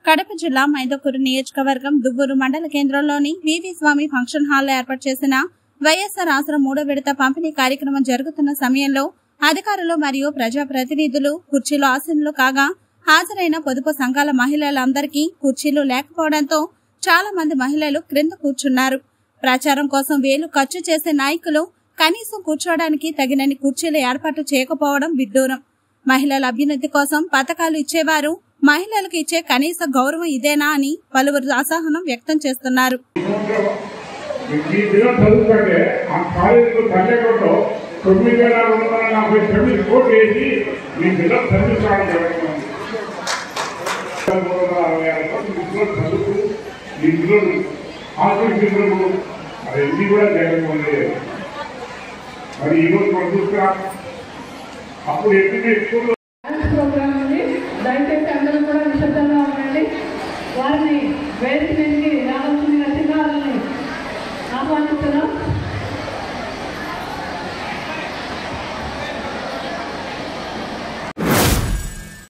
కడప జిల్లా మైదకూరు నియోజకవర్గం దువ్వూరు మండల కేంద్రంలోని వివి స్వామి ఫంక్షన్ హాల్లో ఏర్పాటు చేసిన వైఎస్ఆర్ ఆసరా మూడో విడత పంపిణీ కార్యక్రమం జరుగుతున్న సమయంలో అధికారులు మరియు ప్రజాప్రతినిధులు కుర్చీలో ఆసీనులు కాగా హాజరైన పొదుపు సంఘాల మహిళలందరికీ కుర్చీలు లేకపోవడంతో చాలా మంది మహిళలు క్రింద కూర్చున్నారు ప్రచారం కోసం వేలు ఖర్చు చేసే నాయకులు కనీసం కూర్చోవడానికి తగినన్ని కుర్చీలు ఏర్పాటు చేయకపోవడం విడ్డూరం మహిళల అభ్యున్నతి కోసం పథకాలు ఇచ్చేవారు మహిళలకు ఇచ్చే కనీస గౌరవం ఇదేనా అని పలువురు అసహనం వ్యక్తం చేస్తున్నారు ఈ దినం చదువుతుంటే ఆ కాలేజీలో పల్లెటూరులో తొమ్మిది వేల రెండు వందల నలభై తొమ్మిది కోట్లు వేసి మీ పిల్లలు చదివిస్తాను జరుగుతుంది మూడు వందల అరవై ఆరు కోట్లు మీ పిల్లలు చదువుకు మీ పిల్లలు హాస్టల్ పిల్లలు అది ఎన్ని కూడా జగన్మోహన్ రెడ్డి మరి ఈరోజు మనం చూస్తున్నా అప్పుడు ఎన్ని స్కూల్లో డాన్స్ ప్రోగ్రామ్ ఉంది దయచేసి అందరూ కూడా నిశ్శబ్దంగా ఉండండి వారిని వేదిక నుంచి